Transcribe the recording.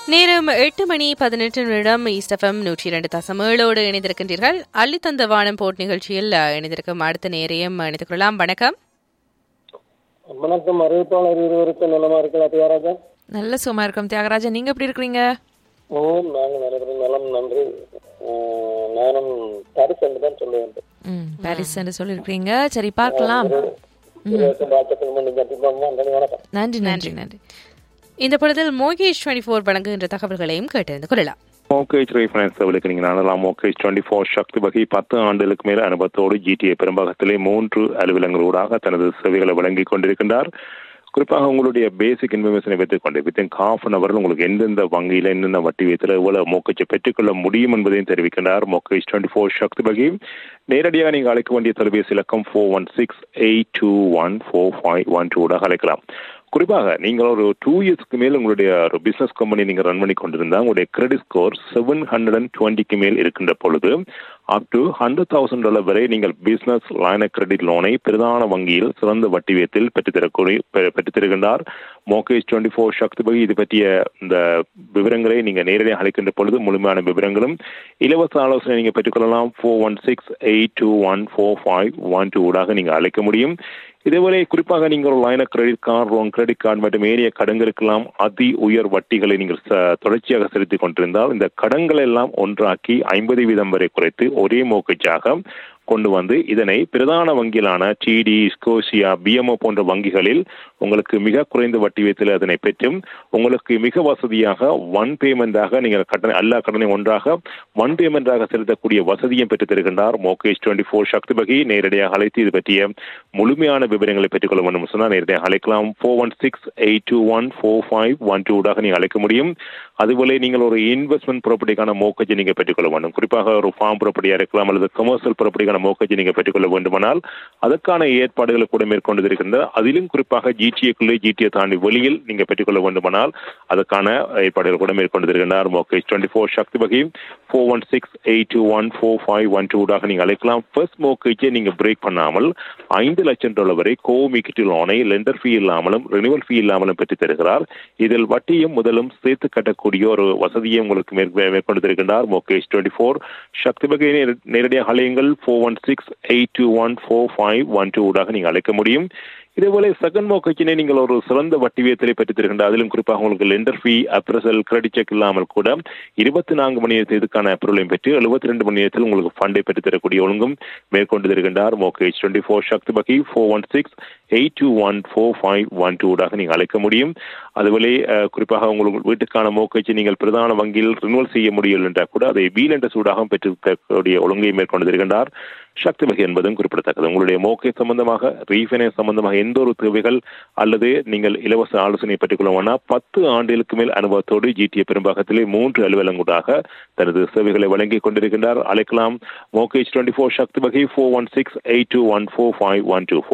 நேரம் எட்டு மணி பதினெட்டு நிமிடம் ஈஸ்டஃபம் நூற்றி இரண்டு தசம் ஏழோடு இணைந்திருக்கின்றீர்கள் அள்ளி தந்த வானம் போட் நிகழ்ச்சியில் அஹ், இணைந்திருக்கும் அடுத்த நேரையும் இணைந்து கொள்ளலாம் வணக்கம் வணக்கம் அறிவிப்பாளர் இருவருக்கும் நலமா இருக்கலாம் தியாகராஜா நல்ல சும்மா இருக்கும் தியாகராஜன் நீங்க எப்படி இருக்கிறீங்க ஓ நாங்கள் நிறைய நலம் நன்றி அஹ், நானும் பாரிஸ் என்று தான் சொல்ல வேண்டும் ம் பாரிஸ் என்று சொல்லியிருக்கிறீங்க சரி பார்க்கலாம் இருவருக்கும் வாழ்த்துக்கள் மீண்டும் கண்டிப்பாக நன்றி வணக்கம் நன்றி நன்றி நன்றி இந்த பொழுதில் மோகேஷ் டுவெண்டி ஃபோர் வழங்குகின்ற தகவல்களையும் கேட்டறிந்து கொள்ளலாம் மோகேஜ் ரீஃபைனான்ஸ் சேவைகளுக்கு நீங்கள் நாடலாம் மோகேஜ் டுவெண்ட்டி ஃபோர் சக்தி வகை பத்து ஆண்டுகளுக்கு மேல் அனுபவத்தோடு ஜிடிஏ பெரும்பாகத்திலே மூன்று அலுவலங்களூடாக தனது சேவைகளை வழங்கிக் கொண்டிருக்கின்றார் குறிப்பாக உங்களுடைய பேசிக் இன்ஃபர்மேஷனை வைத்துக்கொண்டு வித்தின் ஹாஃப் அன் அவர் உங்களுக்கு எந்தெந்த வங்கியில் என்னென்ன வட்டி வீதத்தில் எவ்வளவு மோக்கேஜை பெற்றுக்கொள்ள முடியும் என்பதையும் தெரிவிக்கின்றார் மோகேஜ் டுவெண்ட்டி ஃபோர் சக்தி வகை நேரடியாக நீங்கள் அழைக்க வேண்டிய தொலைபேசி இலக்கம் four one six eight two one four five one டூடாக அழைக்கலாம் குறிப்பாக நீங்கள் ஒரு டூ இயர்ஸ்க்கு மேல் உங்களுடைய ஒரு பிசினஸ் கம்பெனி நீங்க ரன் பண்ணி கொண்டிருந்தா உங்களுடைய credit score seven hundred and டுவெண்ட்டிக்கு மேல் இருக்கின்ற பொழுது up to hundred thousand dollar வரை நீங்கள் பிசினஸ் லைன் கிரெடிட் லோனை பிரதான வங்கியில் சிறந்த வட்டி வீதத்தில் பெற்றுத்தரக்கூடிய பெ- பெற்றுத்தருகின்றார் மோகேஜ் டுவெண்ட்டி ஃபோர் சக்தி பகி இது பற்றிய இந்த விவரங்களை நீங்க நேரடியாக அழைக்கின்ற பொழுது முழுமையான விவரங்களும் இலவச ஆலோசனை நீங்க பெற்றுக்கொள்ளலாம் four one six eight two one four five one two ஊடாக நீங்க அழைக்க முடியும் இதேபோல குறிப்பாக நீங்கள் ஒரு line credit card loan credit card மற்றும் ஏரிய கடன்களுக்கெல்லாம் அதி உயர் வட்டிகளை நீங்கள் ச- தொடர்ச்சியாக செலுத்திக் கொண்டிருந்தால் இந்த கடன்களை எல்லாம் ஒன்றாக்கி ஐம்பது வீதம் வரை குறைத்து ஒரே மோக்கச்சாக கொண்டு வந்து இதனை பிரதான வங்கிகளான டிடி ஸ்கோசியா பிஎம்ஓ போன்ற வங்கிகளில் உங்களுக்கு மிக குறைந்த வட்டி வீதத்தில் அதனை பெற்றும் உங்களுக்கு மிக வசதியாக ஒன் பேமெண்டாக நீங்கள் கட்டண எல்லா கடனையும் ஒன்றாக ஒன் பேமெண்டாக செலுத்தக்கூடிய வசதியும் பெற்றுத் தருகின்றார் மோகேஷ் டுவெண்ட்டி ஃபோர் சக்தி வகி நேரடியாக அழைத்து இது பற்றிய முழுமையான விவரங்களை பெற்றுக்கொள்ள வேண்டும் சொன்னால் நேரடியாக அழைக்கலாம் four one six eight two one four five one டூடாக நீங்கள் அழைக்க முடியும் அதுபோல நீங்கள் ஒரு இன்வெஸ்ட்மெண்ட் ப்ராப்பர்ட்டிக்கான மோக்கஜை நீங்கள் பெற்றுக்கொள்ள வேண்டும் குறிப்பாக ஒரு ஃபார்ம் ப்ராப்பர்ட்டியாக இருக்கலாம் அல்லது கமர்ஷியல் ப்ராப்பர்ட்டிக்கான மோக்கஜை நீங்கள் பெற்றுக்கொள்ள வேண்டுமானால் அதற்கான ஏற்பாடுகளை கூட மேற்கொண்டு இருக்கின்ற அதிலும் குறிப்பாக ஜிடிஏக்குள்ளே ஜிடிஏ தாண்டி வெளியில் நீங்கள் பெற்றுக்கொள்ள வேண்டுமானால் அதற்கான ஏற்பாடுகள் கூட மேற்கொண்டு இருக்கின்றார் மோக்கேஜ் டுவெண்ட்டி ஃபோர் சக்தி வகை four one six eight two one four five one டூடாக நீங்கள் அழைக்கலாம் ஃபர்ஸ்ட் மோக்கேஜை நீங்கள் பிரேக் பண்ணாமல் ஐந்து லட்சம் டாலர் வரை கோ மிக்கிட்டி லோனை லெண்டர் ஃபீ இல்லாமலும் ரினிவல் ஃபீ இல்லாமலும் பெற்றுத் தருகிறார் இதில் வட்டியும் முதலும் சேர்த்து கட்டக்கூடிய ஒரு வசதியை உங்களுக்கு மேற்க- மேற்கொண்டு தருகின்றார் மோகேஷ் டுவெண்ட்டி ஃபோர் சக்தி வகை நேர- நேரடியாக அழையுங்கள் four one six eight two one four five one two ஊடாக நீங்கள் அழைக்க முடியும் இதேபோல செகண்ட் மோக்கச்சினை நீங்கள் ஒரு சிறந்த வட்டி விகிதத்தை பெற்றுத் தருகின்ற அதிலும் குறிப்பாக உங்களுக்கு lender fee appraisal credit check இல்லாமல் கூட இருபத்தி நான்கு மணி நேரத்தில் இதுக்கான அப்ரூவலையும் பெற்று எழுபத்தி ரெண்டு மணி நேரத்தில் உங்களுக்கு ஃபண்டை பெற்றுத் தரக்கூடிய ஒழுங்கும் மேற்கொண்டு தருகின்றார் மோகேஜ் டுவெண்ட்டி ஃபோர் சக்தி பகி four one six eight two one four five one டூடாக நீங்கள் அழைக்க முடியும் அதுபோல அஹ், குறிப்பாக உங்களுக்கு வீட்டுக்கான மோக்கச்சை நீங்கள் பிரதான வங்கியில் ரினுவல் செய்ய முடியவில்லை என்றால் கூட அதை வீல் என்ற சூடாக பெற்று தரக்கூடிய ஒழுங்கை மேற்கொண்டு தருகின்றார் சக்தி வகை என்பதும் குறிப்பிடத்தக்கது உங்களுடைய மோக்கை சம்பந்தமாக ரீஃபைனான்ஸ் சம்பந்தமாக எந்த ஒரு தேவைகள் அல்லது நீங்கள் இலவச ஆலோசனை பெற்றுக்கொள்ளுவோம்னா பத்து ஆண்டுகளுக்கு மேல் அனுபவத்தோடு ஜிடிஏ பெரும்பாகத்திலே மூன்று அலுவலங்கூடாக தனது சேவைகளை வழங்கிக் கொண்டிருக்கின்றார் அழைக்கலாம் மோகேஜ் டுவெண்ட்டி ஃபோர் சக்தி வகை four one six eight two one four five one two